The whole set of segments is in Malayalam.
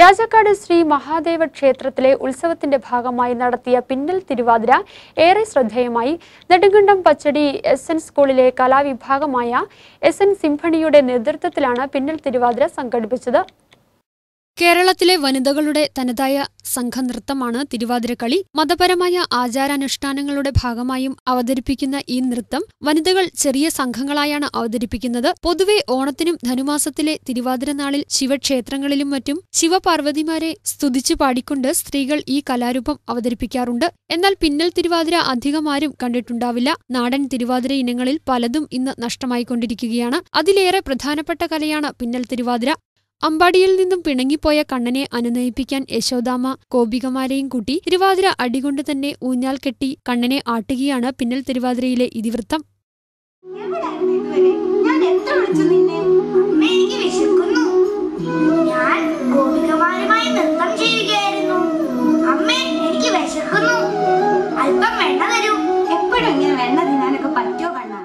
രാജാക്കാട് ശ്രീ മഹാദേവ ക്ഷേത്രത്തിലെ ഉത്സവത്തിന്റെ ഭാഗമായി നടത്തിയ പിന്നൽ തിരുവാതിര ഏറെ ശ്രദ്ധേയമായി നെടുങ്കണ്ടം പച്ചടി എസ് എൻ സ്കൂളിലെ കലാവിഭാഗമായ എസ് എൻ സിംഫണിയുടെ നേതൃത്വത്തിലാണ് പിന്നൽ തിരുവാതിര സംഘടിപ്പിച്ചത് കേരളത്തിലെ വനിതകളുടെ തനതായ സംഘനൃത്തമാണ് തിരുവാതിരക്കളി മതപരമായ ആചാരാനുഷ്ഠാനങ്ങളുടെ ഭാഗമായും അവതരിപ്പിക്കുന്ന ഈ നൃത്തം വനിതകൾ ചെറിയ സംഘങ്ങളായാണ് അവതരിപ്പിക്കുന്നത് പൊതുവെ ഓണത്തിനും ധനുമാസത്തിലെ തിരുവാതിര നാളിൽ ശിവക്ഷേത്രങ്ങളിലും മറ്റും ശിവപാർവതിമാരെ സ്തുതിച്ചു പാടിക്കൊണ്ട് സ്ത്രീകൾ ഈ കലാരൂപം അവതരിപ്പിക്കാറുണ്ട് എന്നാൽ പിന്നൽ തിരുവാതിര അധികമാരും കണ്ടിട്ടുണ്ടാവില്ല നാടൻ തിരുവാതിര ഇനങ്ങളിൽ പലതും ഇന്ന് നഷ്ടമായിക്കൊണ്ടിരിക്കുകയാണ് അതിലേറെ പ്രധാനപ്പെട്ട കലയാണ് പിന്നൽ തിരുവാതിര അമ്പാടിയിൽ നിന്നും പിണങ്ങിപ്പോയ കണ്ണനെ അനുനയിപ്പിക്കാൻ യശോദാമ കോപികമാരെയും കൂട്ടി തിരുവാതിര അടികൊണ്ട് തന്നെ ഊഞ്ഞാൽ കെട്ടി കണ്ണനെ ആട്ടുകയാണ് പിന്നൽ തിരുവാതിരയിലെ ഇതിവൃത്തം എവിടായിരുന്നു ഇതുവരെ? ഞാൻ എത്ര വിളിച്ചു നിന്നെ? അമ്മേ, എനിക്ക് വിശക്കുന്നു. ഞാൻ ഗോപികമാരുമായി നൃത്തം ചെയ്യുകയായിരുന്നു. അമ്മേ, എനിക്ക് വിശക്കുന്നു. അല്പം വെണ്ണ തരൂ. എപ്പോഴും ഇങ്ങനെ വെണ്ണ തിന്നാനൊക്കെ പറ്റുമോ കണ്ണാ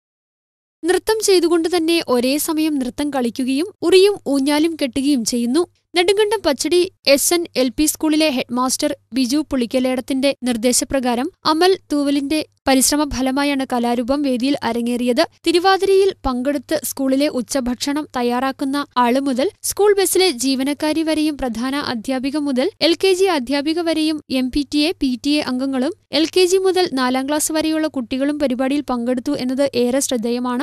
നൃത്തം ചെയ്തുകൊണ്ട് തന്നെ ഒരേ സമയം നൃത്തം കളിക്കുകയും ഉറിയും ഊഞ്ഞാലും കെട്ടുകയും ചെയ്യുന്നു Nedumkandam Pachadi S N L P സ്കൂളിലെ ഹെഡ്മാസ്റ്റർ ബിജു പുളിക്കലേടത്തിന്റെ നിർദ്ദേശപ്രകാരം അമൽ തൂവലിന്റെ പരിശ്രമ ഫലമായാണ് കലാരൂപം വേദിയിൽ അരങ്ങേറിയത് തിരുവാതിരയിൽ പങ്കെടുത്ത് സ്കൂളിലെ ഉച്ചഭക്ഷണം തയ്യാറാക്കുന്ന ആള് മുതൽ സ്കൂൾ ബസ്സിലെ ജീവനക്കാരി വരെയും പ്രധാന അധ്യാപിക മുതൽ എൽ കെ ജി അധ്യാപിക വരെയും M P T A P T A അംഗങ്ങളും എൽ കെ ജി മുതൽ നാലാം ക്ലാസ് വരെയുള്ള കുട്ടികളും പരിപാടിയിൽ പങ്കെടുത്തു എന്നത് ഏറെ ശ്രദ്ധേയമാണ്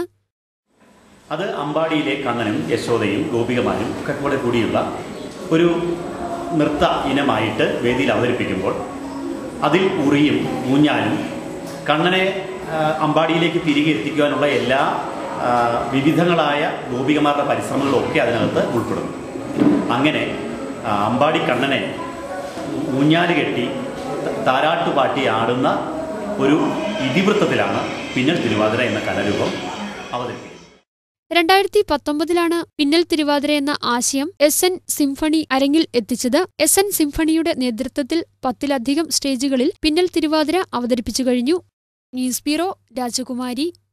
അത് അമ്പാടിയിലെ കണ്ണനും യശോദയും ഗോപികമാരും ഒക്കെ കൂടെ കൂടിയുള്ള ഒരു നൃത്ത ഇനമായിട്ട് വേദിയിൽ അവതരിപ്പിക്കുമ്പോൾ അതിൽ ഉറിയും ഊഞ്ഞാലും കണ്ണനെ ആ, അമ്പാടിയിലേക്ക് തിരികെ എത്തിക്കുവാനുള്ള എല്ലാ ആ, വിവിധങ്ങളായ ഗോപികമാരുടെ പരിശ്രമങ്ങളും ഒക്കെ അതിനകത്ത് ഉൾപ്പെടുന്നു അങ്ങനെ ആ, അമ്പാടി കണ്ണനെ ഊഞ്ഞാല് കെട്ടി ത- താരാട്ടുപാട്ടി ആടുന്ന ഒരു ഇതിവൃത്തത്തിലാണ് പിന്നൽ തിരുവാതിര എന്ന കലാരൂപം അവതരിപ്പിക്കുന്നത് രണ്ടായിരത്തി പത്തൊമ്പതിലാണ് പിന്നൽ തിരുവാതിര എന്ന ആശയം എസ് എൻ സിംഫണി അരങ്ങിൽ എത്തിച്ചത് എസ് എൻ സിംഫണിയുടെ നേതൃത്വത്തിൽ പത്തിലധികം സ്റ്റേജുകളിൽ പിന്നൽ തിരുവാതിര അവതരിപ്പിച്ചു കഴിഞ്ഞു ന്യൂസ് ബ്യൂറോ രാജകുമാരി